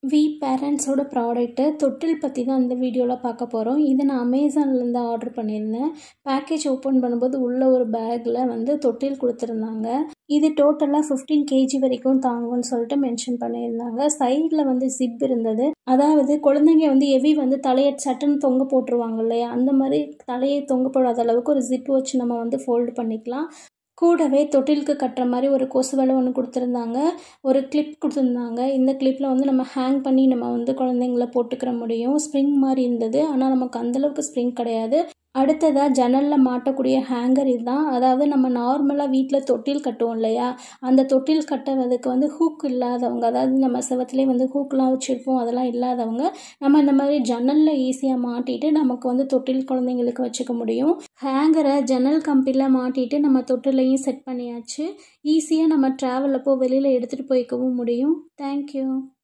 we பேரண்ட்ஸோட product தொட்டில் பற்றி தான் இந்த வீடியோவில் பார்க்க போகிறோம் இது நான் அமேசான்லேருந்து ஆர்டர் பண்ணியிருந்தேன் பேக்கேஜ் ஓப்பன் பண்ணும்போது உள்ள ஒரு பேக்கில் வந்து தொட்டில் கொடுத்துருந்தாங்க இது டோட்டலாக ஃபிஃப்டீன் கேஜி வரைக்கும் தாங்கும்னு சொல்லிட்டு மென்ஷன் பண்ணியிருந்தாங்க சைடில் வந்து ஜிப் இருந்தது அதாவது குழந்தைங்க வந்து எவி வந்து தலையை சட்டுன்னு தொங்க போட்டுருவாங்க இல்லையா அந்த மாதிரி தலையை தொங்க போடாத அளவுக்கு ஒரு ஜிப் வச்சு நம்ம வந்து ஃபோல்டு பண்ணிக்கலாம் கூடவே தொட்டிலுக்கு கட்டுற மாதிரி ஒரு கொசு வலை ஒன்று கொடுத்துருந்தாங்க ஒரு கிளிப் கொடுத்துருந்தாங்க இந்த கிளிப்பில் வந்து நம்ம ஹேங் பண்ணி நம்ம வந்து குழந்தைங்கள போட்டுக்கிற முடியும் ஸ்ப்ரிங் மாதிரி இருந்தது ஆனால் நமக்கு அந்தளவுக்கு ஸ்ப்ரிங் கிடையாது அடுத்ததாக ஜன்னலில் மாட்டக்கூடிய ஹேங்கர் இதுதான் அதாவது நம்ம நார்மலாக வீட்டில் தொட்டில் கட்டுவோம் இல்லையா அந்த தொட்டில் கட்டுறதுக்கு வந்து ஹூக் இல்லாதவங்க அதாவது நம்ம செவத்துலேயே வந்து ஹூக்லாம் வச்சுருப்போம் அதெல்லாம் இல்லாதவங்க நம்ம இந்த மாதிரி ஜன்னலில் ஈஸியாக மாட்டிட்டு நமக்கு வந்து தொட்டில் குழந்தைங்களுக்கு வச்சுக்க முடியும் ஹேங்கரை ஜன்னல் கம்பியில் மாட்டிட்டு நம்ம தொட்டிலையும் செட் பண்ணியாச்சு ஈஸியாக நம்ம ட்ராவல் அப்போ வெளியில் எடுத்துகிட்டு போய்க்கவும் முடியும் தேங்க்யூ